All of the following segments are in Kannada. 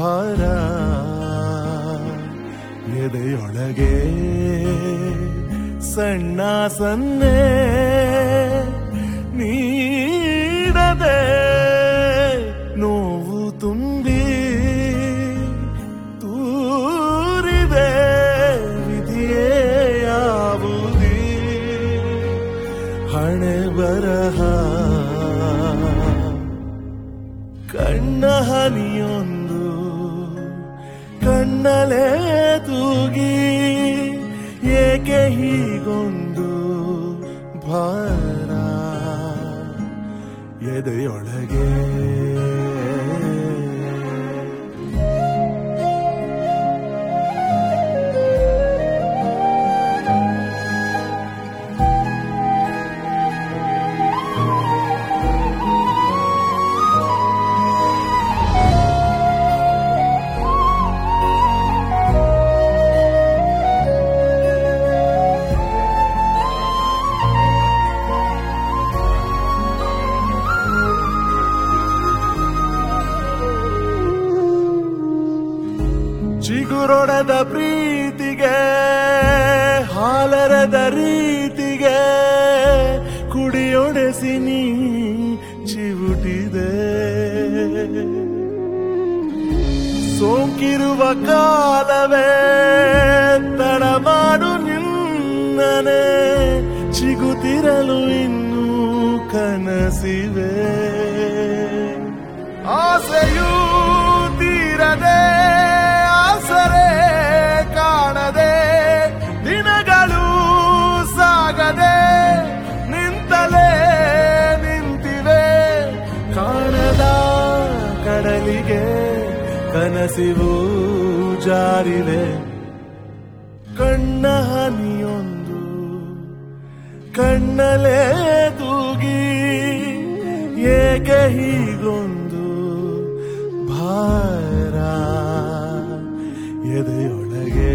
ಭಾರ ಎದೆಯೊಳಗೆ ಸಣ್ಣ ಸನ್ನೆ ನೀಡದೆ ನೋವು ತುಂಬಿ ತೂರಿದೆ ವಿಧಿಯೇ ಯಾವುದೇ ಹಣೆ ಬರಹ ಕಣ್ಣ ಹನಿಯೊಂದು ಕಣ್ಣಲೇ ತೂಗಿ ಏಕೆ ಹೀಗೊಂದು ಭಾರ ಎದೆಯೊಳಗೆ ಚಿಗುರೊಡೆದ ಪ್ರೀತಿಗೆ ಹಾಲರದ ರೀತಿಗೆ ಕುಡಿಯೊಡೆಸಿ ನೀ ಚಿವುಟಿದೆ ಸೋಂಕಿರುವ ಕಾಲವೇ ತಡ ಮಾಡು ನಿನ್ನನೆ ಚಿಗುತ್ತಿರಲು ಇನ್ನೂ ಕನಸಿವೆ ಆಸೆಯೂ ತೀರದೆ ಆಸರೆ ಕಾಣದೆ ದಿನಗಳು ಸಾಗದೆ ನಿಂತಲೇ ನಿಂತಿವೆ ಕಾಣದ ಕಡಲಿಗೆ ಕನಸಿವು ಜಾರಿವೆ ಕಣ್ಣ ಹನಿಯೊಂದು ಕಣ್ಣಲೇ ತೂಗಿ ಏಕೆ ಹೀಗೊಂದು ಭಾರ ಎದೆಯೊಳಗೆ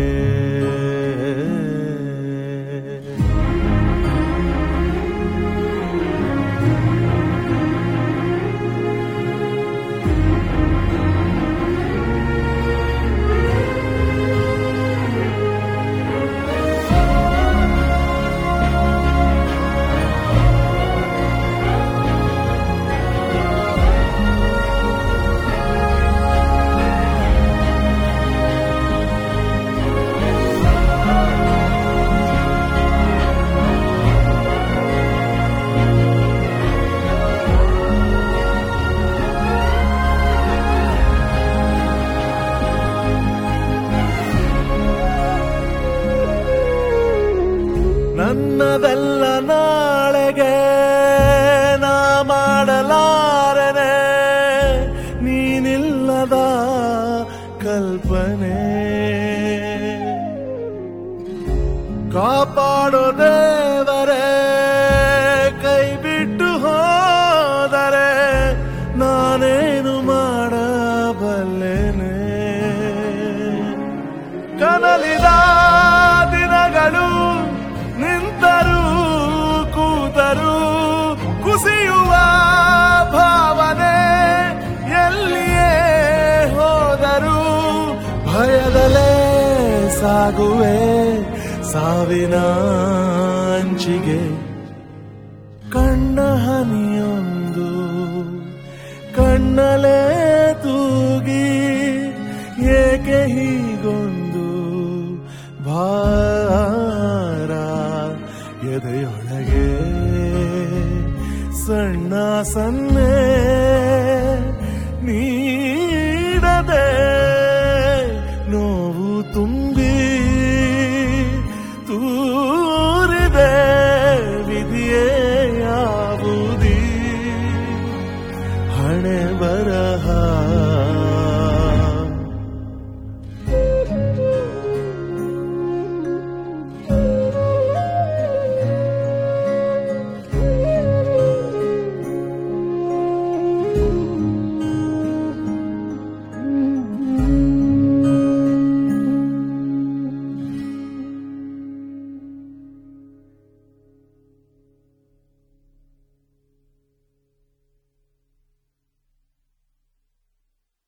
ನನ್ನದೆಲ್ಲ ನಾಳೆಗೆ ನಾ ಮಾಡಲಾರನೆ ನೀನಿಲ್ಲದ ಕಲ್ಪನೆ ಕಾಪಾಡೋ ದೇವರೇ ಕೈ ಬಿಟ್ಟು ಹೋದರೆ ನಾನೇನು ಮಾಡಬಲ್ಲೆನೆ ಕನಲಿದ ದಿನಗಳು ನಿಂತರೂ ಕೂತರೂ ಕುಸಿಯುವ ಭಾವನೆ ಎಲ್ಲಿಯೇ ಹೋದರೂ ಭಯದಲೇ ಸಾಗುವೆ ಸಾವಿನ ಅಂಚಿಗೆ ಕಣ್ಣ ಹನಿಯೊಂದು ಕಣ್ಣಲೇ ತೂಗಿ ಏಕೆ ಹೀಗೊಂದು ಭಾರ ಎದೆಯೊಳಗೆ ಸಣ್ಣ ಸನ್ನೆ